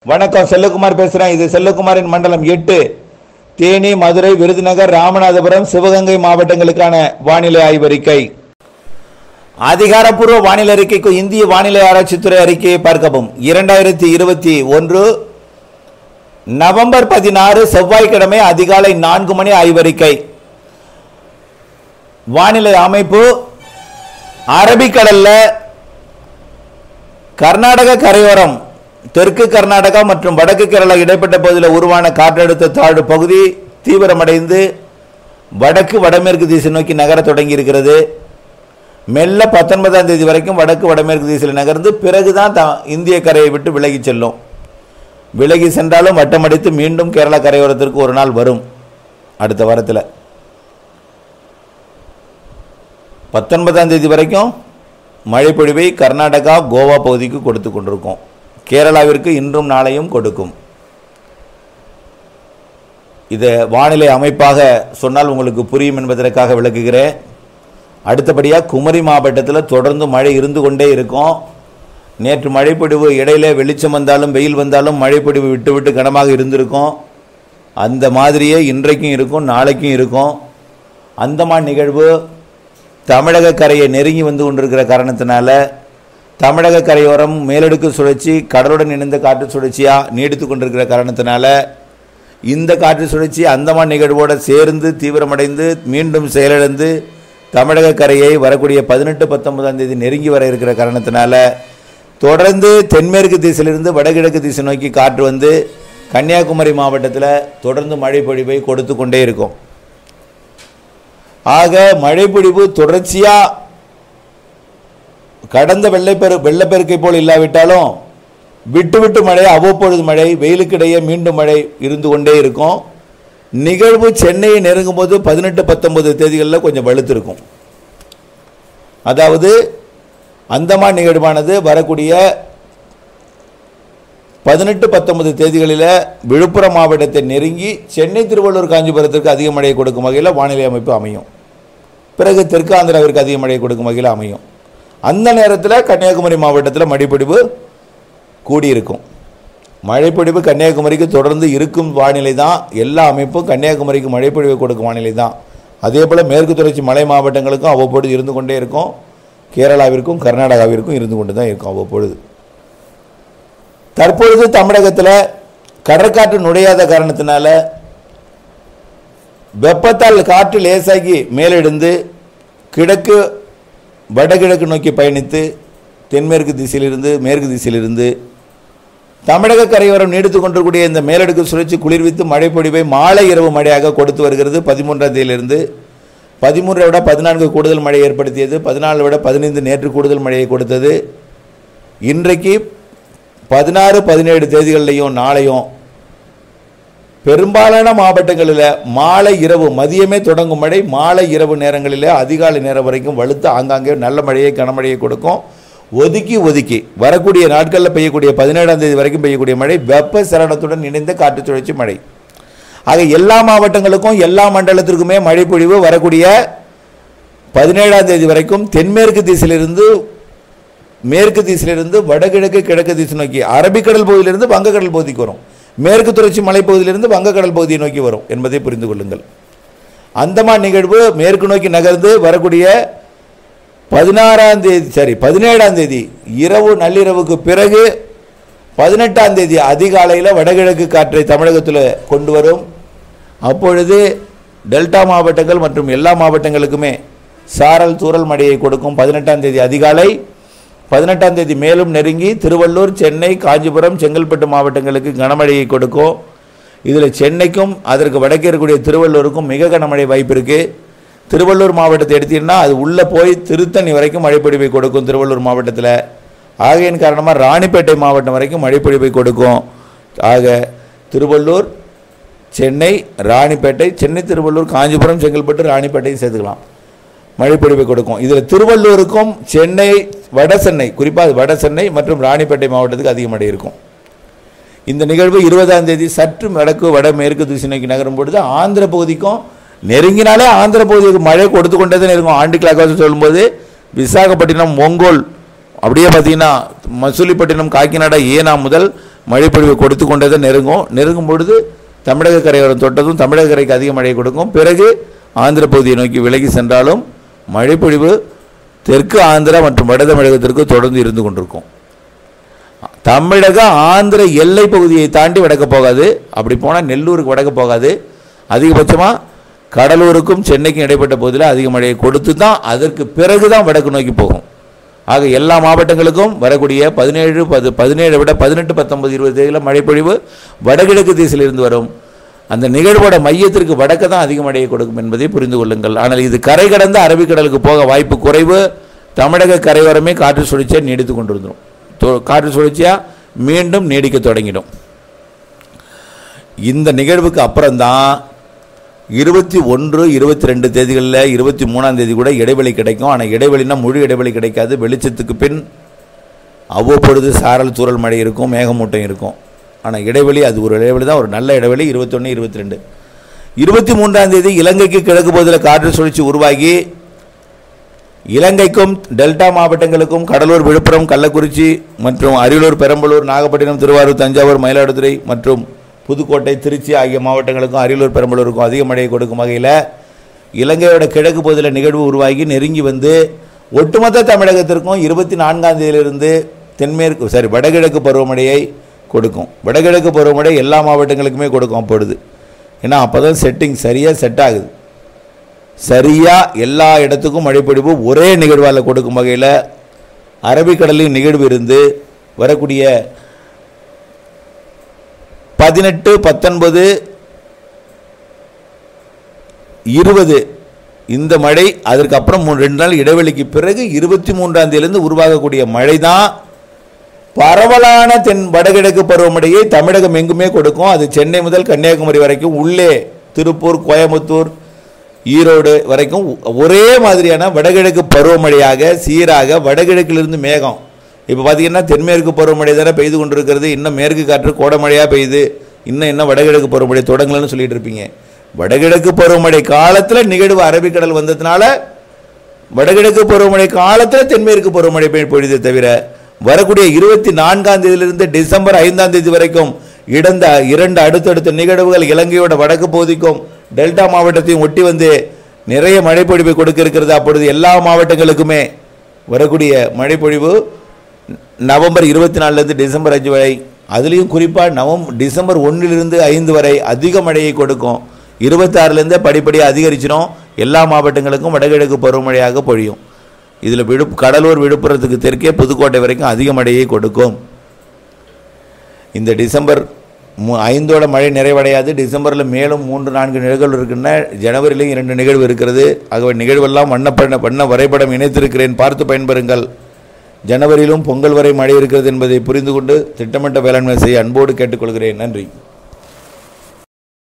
வணக்கம் செல்லகுமார் பேசுறேன் இது செல்லகுமாரின் மண்டலம் எட்டு தேனி மதுரை விருதுநகர் ராமநாதபுரம் சிவகங்கை மாவட்டங்களுக்கான வானிலை ஆய்வறிக்கை அதிகாரப்பூர்வ வானிலை அறிக்கைக்கு இந்திய வானிலை ஆராய்ச்சித்துறை அறிக்கையை பார்க்கவும் இரண்டாயிரத்தி இருபத்தி ஒன்று நவம்பர் பதினாறு செவ்வாய்க்கிழமை அதிகாலை நான்கு மணி ஆய்வறிக்கை வானிலை அமைப்பு அரபிக்கடல்ல கர்நாடக கரையோரம் தெற்கு கர்நாடகா மற்றும் வடக்கு கேரளா இடைப்பட்ட பகுதியில் உருவான காற்றழுத்த தாழ்வு பகுதி தீவிரமடைந்து வடக்கு வடமேற்கு திசை நோக்கி நகர தொடங்கி இருக்கிறது மெல்ல பத்தொன்பதாம் தேதி வரைக்கும் வடக்கு வடமேற்கு திசையில் நகர்ந்து பிறகுதான் த இந்திய கரையை விட்டு விலகி செல்லும் விலகி சென்றாலும் வட்டமடித்து மீண்டும் கேரளா கரையோரத்திற்கு ஒரு நாள் வரும் அடுத்த வாரத்தில் பத்தொன்பதாம் தேதி வரைக்கும் மழைப்பொழிவை கர்நாடகா கோவா பகுதிக்கு கொடுத்து கொண்டிருக்கோம் கேரளாவிற்கு இன்றும் நாளையும் கொடுக்கும் இதை வானிலை அமைப்பாக சொன்னால் உங்களுக்கு புரியும் என்பதற்காக விளக்குகிறேன் அடுத்தபடியாக குமரி மாவட்டத்தில் தொடர்ந்து மழை இருந்து கொண்டே இருக்கும் நேற்று மழைப்பொழிவு இடையில வெளிச்சம் வந்தாலும் வெயில் வந்தாலும் மழைப்பொழிவு விட்டு விட்டு கனமாக இருந்திருக்கும் அந்த மாதிரியே இன்றைக்கும் இருக்கும் நாளைக்கும் இருக்கும் அந்தமான் நிகழ்வு தமிழக கரையை நெருங்கி வந்து கொண்டிருக்கிற காரணத்தினால தமிழக கரையோரம் மேலடுக்கு சுழற்சி கடலுடன் இணைந்த காற்று சுழற்சியாக நீடித்து கொண்டிருக்கிற காரணத்தினால இந்த காற்று சுழற்சி அந்தமான் நிகழ்வோடு சேர்ந்து தீவிரமடைந்து மீண்டும் செயலிழந்து தமிழக கரையை வரக்கூடிய பதினெட்டு பத்தொன்பதாம் தேதி நெருங்கி வர இருக்கிற காரணத்தினால தொடர்ந்து தென்மேற்கு திசையிலிருந்து வடகிழக்கு திசை நோக்கி காற்று வந்து கன்னியாகுமரி மாவட்டத்தில் தொடர்ந்து மழை பொழிவை கொடுத்து கொண்டே இருக்கும் ஆக மழைப்பொழிவு தொடர்ச்சியாக கடந்த வெள்ளைப்பெரு வெள்ளப்பெருக்கை போல் இல்லாவிட்டாலும் விட்டு விட்டு மழை அவ்வப்பொழுது மழை வெயிலுக்கிடையே மீண்டும் மழை இருந்து கொண்டே இருக்கும் நிகழ்வு சென்னையை நெருங்கும் போது பதினெட்டு பத்தொன்பது தேதிகளில் கொஞ்சம் வலுத்திருக்கும் அதாவது அந்தமான் நிகழ்வானது வரக்கூடிய பதினெட்டு பத்தொன்பது தேதிகளில் விழுப்புரம் மாவட்டத்தை நெருங்கி சென்னை திருவள்ளூர் காஞ்சிபுரத்திற்கு அதிக மழையை கொடுக்கும் வகையில் வானிலை அமைப்பு அமையும் பிறகு தெற்கு ஆந்திராவிற்கு அதிக மழையை கொடுக்கும் வகையில் அமையும் அந்த நேரத்தில் கன்னியாகுமரி மாவட்டத்தில் மழைப்பொழிவு கூடியிருக்கும் மழைப்பொழிவு கன்னியாகுமரிக்கு தொடர்ந்து இருக்கும் வானிலை தான் எல்லா அமைப்பும் கன்னியாகுமரிக்கு மழைப்பொழிவு கொடுக்கும் வானிலை தான் அதே போல் மேற்கு தொடர்ச்சி மலை மாவட்டங்களுக்கும் அவ்வப்பொழுது இருந்து கொண்டே இருக்கும் கேரளாவிற்கும் கர்நாடகாவிற்கும் இருந்து கொண்டு தான் இருக்கும் அவ்வப்பொழுது தற்பொழுது தமிழகத்தில் கடற்காற்று நுழையாத காரணத்தினால வெப்பத்தால் காற்று லேசாகி மேலெழுந்து கிழக்கு வடகிழக்கு நோக்கி பயணித்து தென்மேற்கு திசையிலிருந்து மேற்கு திசையிலிருந்து தமிழக கரையோரம் நீடித்து கொண்டிருக்கூடிய இந்த மேலடுக்கு சுழற்சி குளிர்வித்து மழைப்பொழிவை மாலை இரவு மழையாக கொடுத்து வருகிறது பதிமூன்றாம் தேதியிலிருந்து பதிமூன்றை விட பதினான்கு கூடுதல் மழை ஏற்படுத்தியது பதினாலை விட பதினைந்து நேற்று கூடுதல் மழையை கொடுத்தது இன்றைக்கு பதினாறு பதினேழு தேதிகள்லையும் நாளையும் பெரும்பாலான மாவட்டங்களில் மாலை இரவு மதியமே தொடங்கும் மழை மாலை இரவு நேரங்களில் அதிகாலை நேரம் வரைக்கும் வலுத்து ஆங்காங்கே நல்ல மழையை கனமழையை கொடுக்கும் ஒதுக்கி ஒதுக்கி வரக்கூடிய நாட்களில் பெய்யக்கூடிய பதினேழாம் தேதி வரைக்கும் பெய்யக்கூடிய மழை வெப்ப சலனத்துடன் இணைந்த காற்று சுழற்சி மழை ஆக எல்லா மாவட்டங்களுக்கும் எல்லா மண்டலத்திற்குமே மழை பொழிவு வரக்கூடிய பதினேழாம் தேதி வரைக்கும் தென்மேற்கு திசையிலிருந்து மேற்கு திசையிலிருந்து வடகிழக்கு கிழக்கு திசை நோக்கி அரபிக்கடல் பகுதியிலிருந்து வங்கக்கடல் பகுதிக்கு வரும் மேற்கு தொடர்ச்சி மலைப்பகுதியிலிருந்து வங்கக்கடல் பகுதியை நோக்கி வரும் என்பதை புரிந்து கொள்ளுங்கள் அந்தமான் நிகழ்வு மேற்கு நோக்கி நகர்ந்து வரக்கூடிய பதினாறாம் தேதி சரி பதினேழாம் தேதி இரவு நள்ளிரவுக்கு பிறகு பதினெட்டாம் தேதி அதிகாலையில் வடகிழக்கு காற்றை தமிழகத்தில் கொண்டு வரும் அப்பொழுது டெல்டா மாவட்டங்கள் மற்றும் எல்லா மாவட்டங்களுக்குமே சாரல் தூறல் மழையை கொடுக்கும் பதினெட்டாம் தேதி அதிகாலை பதினெட்டாம் தேதி மேலும் நெருங்கி திருவள்ளூர் சென்னை காஞ்சிபுரம் செங்கல்பட்டு மாவட்டங்களுக்கு கனமழையை கொடுக்கும் இதில் சென்னைக்கும் அதற்கு வடக்கே இருக்கக்கூடிய திருவள்ளூருக்கும் மிக கனமழை வாய்ப்பு இருக்குது திருவள்ளூர் மாவட்டத்தை எடுத்தீங்கன்னா அது உள்ளே போய் திருத்தணி வரைக்கும் மழைப்பொழிவை கொடுக்கும் திருவள்ளூர் மாவட்டத்தில் ஆகையின் காரணமாக ராணிப்பேட்டை மாவட்டம் வரைக்கும் மழைப்பொழிவை கொடுக்கும் ஆக திருவள்ளூர் சென்னை ராணிப்பேட்டை சென்னை திருவள்ளூர் காஞ்சிபுரம் செங்கல்பட்டு ராணிப்பேட்டையும் சேர்த்துக்கலாம் மழைப்பொழிவை கொடுக்கும் இதில் திருவள்ளூருக்கும் சென்னை வட சென்னை குறிப்பாக வட சென்னை மற்றும் ராணிப்பேட்டை மாவட்டத்துக்கு அதிக மழை இருக்கும் இந்த நிகழ்வு இருபதாம் தேதி சற்று வடக்கு வட மேற்கு திசை நோக்கி நகரும் பொழுது ஆந்திர பகுதிக்கும் நெருங்கினாலே ஆந்திர பகுதிக்கு மழை கொடுத்து கொண்டே தான் இருக்கும் ஆண்டு கிளாக்காக சொல்லும்போது விசாகப்பட்டினம் ஒங்கோல் அப்படியே பார்த்தீங்கன்னா மசூலிப்பட்டினம் காக்கிநாடா ஏனா முதல் மழைப்பொழிவு கொடுத்து கொண்டே தான் நெருங்கும் நெருங்கும் பொழுது தமிழக கரையோரம் தொட்டதும் தமிழக கரைக்கு அதிக மழை கொடுக்கும் பிறகு ஆந்திர பகுதியை நோக்கி விலகி சென்றாலும் மழைப்பொழிவு தெற்கு ஆந்திரா மற்றும் வட தமிழகத்திற்கு தொடர்ந்து இருந்து கொண்டிருக்கும் தமிழக ஆந்திர எல்லை பகுதியை தாண்டி வடக்க போகாது அப்படி போனால் நெல்லூருக்கு வடக்க போகாது அதிகபட்சமாக கடலூருக்கும் சென்னைக்கும் இடைப்பட்ட பகுதியில் அதிக மழையை கொடுத்து தான் அதற்கு பிறகு தான் வடக்கு நோக்கி போகும் ஆக எல்லா மாவட்டங்களுக்கும் வரக்கூடிய பதினேழு பது பதினேழை விட பதினெட்டு பத்தொன்பது இருபது தேதியில் மழைப்பொழிவு வடகிழக்கு திசையிலிருந்து வரும் அந்த நிகழ்வோட மையத்திற்கு வடக்க தான் அதிக மழையை கொடுக்கும் என்பதை புரிந்து கொள்ளுங்கள் ஆனால் இது கரை கடந்து அரபிக்கடலுக்கு போக வாய்ப்பு குறைவு தமிழக கரையோரமே காற்று சுழற்சியாக நீடித்து கொண்டிருந்துடும் தொ- காற்று சுழற்சியாக மீண்டும் நீடிக்க தொடங்கிடும் இந்த நிகழ்வுக்கு அப்புறம்தான் இருபத்தி ஒன்று இருபத்தி ரெண்டு தேதிகளில் இருபத்தி மூணாம் தேதி கூட இடைவெளி கிடைக்கும் ஆனால் இடைவெளினா முழு இடைவெளி கிடைக்காது வெளிச்சத்துக்கு பின் அவ்வப்பொழுது சாரல் தூறல் மழை இருக்கும் மேகமூட்டம் இருக்கும் ஆனால் இடைவெளி அது ஒரு இடைவெளி தான் ஒரு நல்ல இடைவெளி இருபத்தொன்று இருபத்தி ரெண்டு இருபத்தி மூன்றாம் தேதி இலங்கைக்கு கிழக்கு பகுதியில் காற்று சுழற்சி உருவாகி இலங்கைக்கும் டெல்டா மாவட்டங்களுக்கும் கடலூர் விழுப்புரம் கள்ளக்குறிச்சி மற்றும் அரியலூர் பெரம்பலூர் நாகப்பட்டினம் திருவாரூர் தஞ்சாவூர் மயிலாடுதுறை மற்றும் புதுக்கோட்டை திருச்சி ஆகிய மாவட்டங்களுக்கும் அரியலூர் பெரம்பலூருக்கும் அதிக மழையை கொடுக்கும் வகையில் இலங்கையோட கிழக்கு பகுதியில் நிகழ்வு உருவாகி நெருங்கி வந்து ஒட்டுமொத்த தமிழகத்திற்கும் இருபத்தி நான்காம் தேதியிலிருந்து தென்மேற்கு சாரி வடகிழக்கு பருவமழையை கொடுக்கும் வடகிழக்கு பருவமழை எல்லா மாவட்டங்களுக்குமே கொடுக்கும் அப்பொழுது ஏன்னா அப்போ தான் செட்டிங் சரியாக செட் ஆகுது சரியா எல்லா இடத்துக்கும் மழைப்பொழிவு ஒரே நிகழ்வால் கொடுக்கும் வகையில் அரபிக்கடலில் நிகழ்வு இருந்து வரக்கூடிய பதினெட்டு பத்தொன்பது இருபது இந்த மழை அதற்கு அப்புறம் மூணு ரெண்டு நாள் இடைவெளிக்கு பிறகு இருபத்தி மூன்றாம் தேதியிலிருந்து உருவாகக்கூடிய மழை தான் பரவலான தென் வடகிழக்கு பருவமழையை தமிழகம் எங்குமே கொடுக்கும் அது சென்னை முதல் கன்னியாகுமரி வரைக்கும் உள்ளே திருப்பூர் கோயம்புத்தூர் ஈரோடு வரைக்கும் ஒரே மாதிரியான வடகிழக்கு பருவமழையாக சீராக வடகிழக்கிலிருந்து மேகம் இப்போ பார்த்தீங்கன்னா தென்மேற்கு பருவமழை தானே பெய்து கொண்டிருக்கிறது இன்னும் மேற்கு காற்று கோடமழையாக பெய்யுது இன்னும் இன்னும் வடகிழக்கு பருவமழை தொடங்கலன்னு சொல்லிட்டு இருப்பீங்க வடகிழக்கு பருவமழை காலத்தில் நிகழ்வு அரபிக்கடல் வந்ததுனால வடகிழக்கு பருவமழை காலத்தில் தென்மேற்கு பருவமழை பெய் பொழிதே தவிர வரக்கூடிய இருபத்தி நான்காம் தேதியிலிருந்து டிசம்பர் ஐந்தாம் தேதி வரைக்கும் இடந்த இரண்டு அடுத்தடுத்த நிகழ்வுகள் இலங்கையோட வடக்கு பகுதிக்கும் டெல்டா மாவட்டத்தையும் ஒட்டி வந்து நிறைய மழைப்பொழிவை கொடுக்க இருக்கிறது அப்பொழுது எல்லா மாவட்டங்களுக்குமே வரக்கூடிய மழைப்பொழிவு நவம்பர் இருபத்தி நாலுலேருந்து டிசம்பர் அஞ்சு வரை அதுலேயும் குறிப்பாக நவம் டிசம்பர் ஒன்றிலிருந்து ஐந்து வரை அதிக மழையை கொடுக்கும் இருபத்தாறுலேருந்தே படிப்படியாக அதிகரிச்சிடும் எல்லா மாவட்டங்களுக்கும் வடகிழக்கு பருவமழையாக பொழியும் இதில் விழு கடலூர் விழுப்புரத்துக்கு தெற்கே புதுக்கோட்டை வரைக்கும் அதிக மழையை கொடுக்கும் இந்த டிசம்பர் மு ஐந்தோட மழை நிறைவடையாது டிசம்பரில் மேலும் மூன்று நான்கு நிகழ்வுகள் இருக்கின்றன ஜனவரியிலும் இரண்டு நிகழ்வு இருக்கிறது ஆகவே நிகழ்வெல்லாம் வண்ண பண்ண வண்ண வரைபடம் இணைத்திருக்கிறேன் பார்த்து பயன்பெறுங்கள் ஜனவரியிலும் பொங்கல் வரை மழை இருக்கிறது என்பதை புரிந்து கொண்டு திட்டமிட்ட வேளாண்மை செய்ய அன்போடு கேட்டுக்கொள்கிறேன் நன்றி